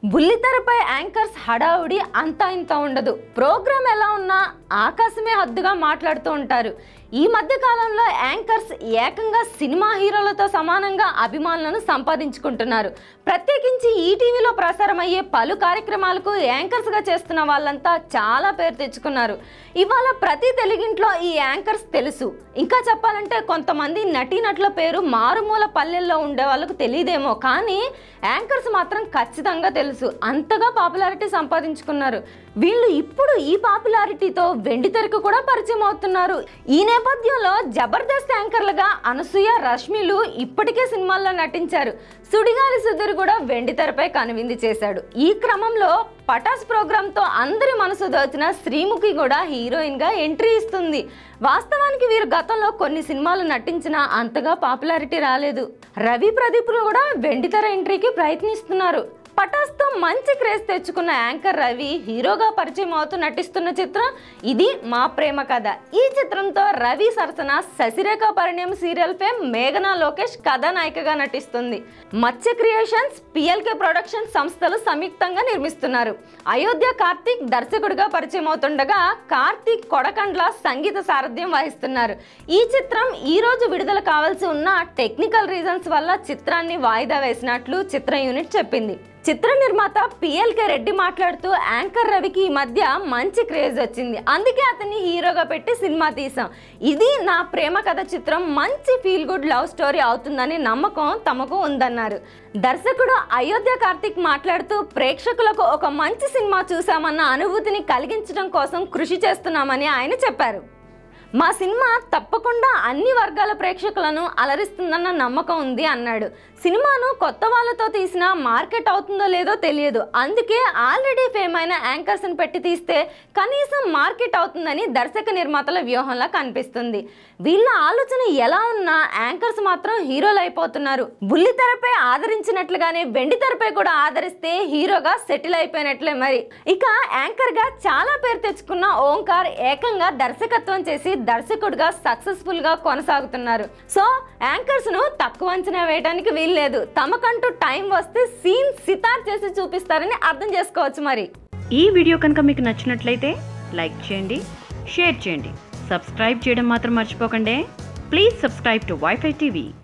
బుల్లితెరపై anchors హడావుడి అంతా ఇంత ఉండదు ప్రోగ్రామ్ ఎలా ఉన్నా ఆకాశమే హద్దుగా మాట్లాడుతూ ఉంటారు ఈ మధ్య కాలంలో యాంకర్స్ ఏకంగా సినిమా హీరోలతో సమానంగా అభిమానులను సంపాదించుకుంటున్నారు ప్రత్యేకించి ఈటీవీలో ప్రసారమయ్యే పలు కార్యక్రమాలకు యాంకర్స్గా చేస్తున్న వాళ్ళంతా చాలా పేరు తెచ్చుకున్నారు ఇవాళ ప్రతి తెలుగింట్లో ఈ యాంకర్స్ తెలుసు ఇంకా చెప్పాలంటే కొంతమంది నటీనటుల పేరు మారుమూల పల్లెల్లో ఉండే వాళ్ళకు తెలియదేమో కానీ యాంకర్స్ మాత్రం ఖచ్చితంగా తెలుసు అంతగా పాపులారిటీ సంపాదించుకున్నారు వీళ్ళు ఇప్పుడు ఈ పాపులారిటీతో వెండి తెరకు కూడా పరిచయం అవుతున్నారు ఈ నేపథ్యంలో జబర్దస్త్ యాంకర్లుగా అనసూయ రష్మిలు ఇప్పటికే సినిమాల్లో నటించారు సుడిగాలి సుధీర్ కూడా వెండి తెరపై కనువింది చేశాడు ఈ క్రమంలో పటాస్ ప్రోగ్రాంతో అందరి మనసు దోచిన శ్రీముఖి కూడా హీరోయిన్ గా ఎంట్రీ ఇస్తుంది వాస్తవానికి వీరు గతంలో కొన్ని సినిమాలు నటించినా అంతగా పాపులారిటీ రాలేదు రవి ప్రదీప్లు కూడా వెండి తెర ఎంట్రీకి ప్రయత్నిస్తున్నారు పటాస్తో మంచి క్రేజ్ తెచ్చుకున్న యాంకర్ రవి హీరోగా పరిచయం అవుతూ నటిస్తున్న చిత్రం ఇది మా ప్రేమ కథ ఈ చిత్రంతో రవి సరసన శశిరేఖ పరిణయం సీరియల్ ఫేమ్ మేఘనా లోకేష్ కథానాయికగా నటిస్తుంది మత్స్య క్రియేషన్స్ పిఎల్కే ప్రొడక్షన్ సంస్థలు సంయుక్తంగా నిర్మిస్తున్నారు అయోధ్య కార్తీక్ దర్శకుడిగా పరిచయం అవుతుండగా కార్తీక్ కొడకండ్ల సంగీత సారథ్యం వహిస్తున్నారు ఈ చిత్రం ఈ రోజు విడుదల కావాల్సి ఉన్న టెక్నికల్ రీజన్స్ వల్ల చిత్రాన్ని వాయిదా వేసినట్లు చిత్ర యూనిట్ చెప్పింది చిత్ర నిర్మాత పిఎల్కే రెడ్డి మాట్లాడుతూ యాంకర్ రవికి ఈ మధ్య మంచి క్రేజ్ వచ్చింది అందుకే అతన్ని హీరోగా పెట్టి సినిమా తీసాం ఇది నా ప్రేమ కథ చిత్రం మంచి ఫీల్ గుడ్ లవ్ స్టోరీ అవుతుందని నమ్మకం తమకు ఉందన్నారు దర్శకుడు అయోధ్య కార్తిక్ మాట్లాడుతూ ప్రేక్షకులకు ఒక మంచి సినిమా చూసామన్న అనుభూతిని కలిగించడం కోసం కృషి చేస్తున్నామని ఆయన చెప్పారు మా సినిమా తప్పకుండా అన్ని వర్గాల ప్రేక్షకులను అలరిస్తుందన్న నమ్మకం ఉంది అన్నాడు సినిమాను కొత్త వాళ్ళతో తీసినా మార్కెట్ అవుతుందో లేదో తెలియదు అందుకే ఆల్రెడీ ఫేమ్ అయిన యాంకర్స్ని పెట్టి తీస్తే కనీసం మార్కెట్ అవుతుందని దర్శక నిర్మాతల వ్యూహంలా కనిపిస్తుంది వీళ్ళ ఆలోచన ఎలా ఉన్నా యాంకర్స్ మాత్రం హీరోలు అయిపోతున్నారు బుల్లి తెరపై ఆదరించినట్లుగానే వెండి తెరపై కూడా ఆదరిస్తే హీరోగా సెటిల్ అయిపోయినట్లే మరి ఇక యాంకర్ గా చాలా పేరు తెచ్చుకున్న ఓంకార్ ఏకంగా దర్శకత్వం చేసి దర్శకుడిగా సక్సెస్ఫుల్ గా కొనసాగుతున్నారు సో యాంకర్స్ ను తక్కువ అంచనా వేయడానికి వీల్లేదు తమకంటూ టైం వస్తే సీన్ సితార్ చేసి చూపిస్తారని అర్థం చేసుకోవచ్చు మరి ఈ వీడియో కనుక మీకు నచ్చినట్లయితే లైక్ చేయండి షేర్ చేయండి సబ్స్క్రైబ్ చేయడం మాత్రం మర్చిపోకండి please subscribe to WiFi TV